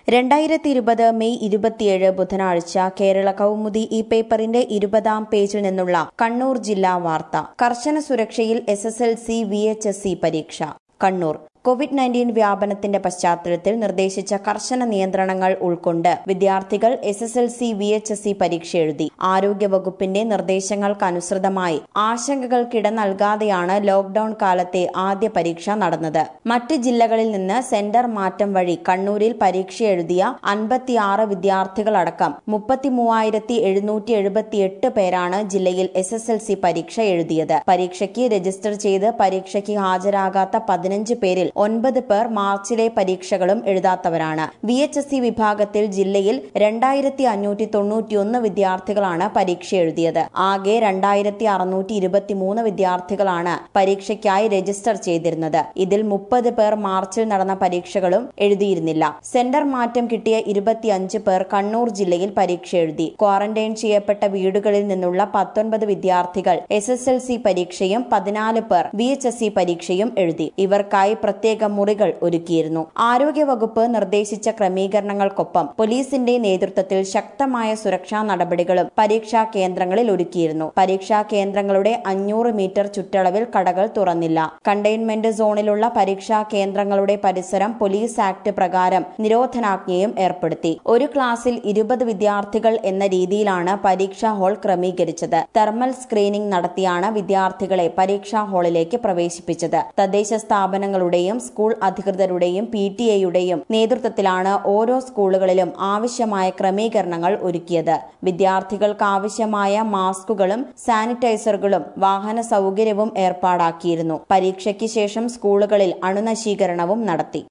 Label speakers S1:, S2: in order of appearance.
S1: രണ്ടായിരത്തി ഇരുപത് മെയ് ഇരുപത്തിയേഴ് ബുധനാഴ്ച കേരള കൗമുദി ഈ പേപ്പറിന്റെ ഇരുപതാം പേജിൽ നിന്നുള്ള കണ്ണൂർ ജില്ലാ വാർത്ത കർശന സുരക്ഷയിൽ S S L C V H S C പരീക്ഷ കണ്ണൂർ കോവിഡ് നയൻറ്റീൻ വ്യാപനത്തിന്റെ പശ്ചാത്തലത്തിൽ നിർദ്ദേശിച്ച കർശന നിയന്ത്രണങ്ങൾ ഉൾക്കൊണ്ട് വിദ്യാർത്ഥികൾ S S L C V H S C പരീക്ഷ എഴുതി ആരോഗ്യവകുപ്പിന്റെ നിർദ്ദേശങ്ങൾക്കനുസൃതമായി ആശങ്കകൾക്കിട നൽകാതെയാണ് ലോക്ഡൌൺ കാലത്തെ ആദ്യ പരീക്ഷ നടന്നത് മറ്റ് ജില്ലകളിൽ നിന്ന് സെന്റർ മാറ്റം വഴി കണ്ണൂരിൽ പരീക്ഷ എഴുതിയ അൻപത്തിയാറ് വിദ്യാർത്ഥികളടക്കം മുപ്പത്തിമൂവായിരത്തി എഴുന്നൂറ്റി എഴുപത്തിയെട്ട് പേരാണ് ജില്ലയിൽ എസ് എസ് എൽ സി പരീക്ഷ എഴുതിയത് പരീക്ഷയ്ക്ക് രജിസ്റ്റർ ചെയ്ത് പരീക്ഷയ്ക്ക് ഹാജരാകാത്ത പതിനഞ്ച് പേരിൽ ഒൻപത് പേർ മാർച്ചിലെ പരീക്ഷകളും എഴുതാത്തവരാണ് വി എച്ച് എസ് സി വിഭാഗത്തിൽ ജില്ലയിൽ രണ്ടായിരത്തി അഞ്ഞൂറ്റി തൊണ്ണൂറ്റിയൊന്ന് വിദ്യാർത്ഥികളാണ് പരീക്ഷ എഴുതിയത് ആകെ രണ്ടായിരത്തി അറുന്നൂറ്റി ഇരുപത്തിമൂന്ന് വിദ്യാർത്ഥികളാണ് പരീക്ഷയ്ക്കായി രജിസ്റ്റർ ചെയ്തിരുന്നത് ഇതിൽ മുപ്പത് പേർ മാർച്ചിൽ നടന്ന പരീക്ഷകളും എഴുതിയിരുന്നില്ല സെന്റർ മാറ്റം കിട്ടിയ ഇരുപത്തിയഞ്ച് പേർ കണ്ണൂർ ജില്ലയിൽ പരീക്ഷ എഴുതി ക്വാറന്റൈൻ ചെയ്യപ്പെട്ട വീടുകളിൽ നിന്നുള്ള പത്തൊൻപത് വിദ്യാർത്ഥികൾ എസ് എസ് എൽ സി പരീക്ഷയും പതിനാല് പേർ വി എച്ച് എസ് സി പരീക്ഷയും എഴുതി ഇവർക്കായി പ്രത്യേക മുറികൾ ഒരുക്കിയിരുന്നു ആരോഗ്യവകുപ്പ് നിർദ്ദേശിച്ച ക്രമീകരണങ്ങൾക്കൊപ്പം പോലീസിന്റെ നേതൃത്വത്തിൽ ശക്തമായ സുരക്ഷാ നടപടികളും പരീക്ഷാ കേന്ദ്രങ്ങളിൽ ഒരുക്കിയിരുന്നു പരീക്ഷാ കേന്ദ്രങ്ങളുടെ അഞ്ഞൂറ് മീറ്റർ ചുറ്റളവിൽ കടകൾ തുറന്നില്ല കണ്ടെയ്ൻമെന്റ് സോണിലുള്ള പരീക്ഷാ കേന്ദ്രങ്ങളുടെ പരിസരം പോലീസ് ആക്ട് പ്രകാരം നിരോധനാജ്ഞയും ഏർപ്പെടുത്തി ഒരു ക്ലാസ്സിൽ ഇരുപത് വിദ്യാർത്ഥികൾ എന്ന രീതിയിലാണ് പരീക്ഷാ ഹാൾ ക്രമീകരിച്ചത് തെർമൽ സ്ക്രീനിംഗ് നടത്തിയാണ് വിദ്യാർത്ഥികളെ പരീക്ഷാ ഹാളിലേക്ക് പ്രവേശിപ്പിച്ചത് തദ്ദേശ സ്ഥാപനങ്ങളുടെയും സ്കൂൾ അധികൃതരുടെയും പി ടി എയുടെയും നേതൃത്വത്തിലാണ് ഓരോ സ്കൂളുകളിലും ആവശ്യമായ ക്രമീകരണങ്ങൾ ഒരുക്കിയത് വിദ്യാർത്ഥികൾക്ക് ആവശ്യമായ മാസ്കുകളും സാനിറ്റൈസറുകളും വാഹന സൗകര്യവും ഏർപ്പാടാക്കിയിരുന്നു പരീക്ഷയ്ക്ക് ശേഷം സ്കൂളുകളിൽ അണുനശീകരണവും നടത്തി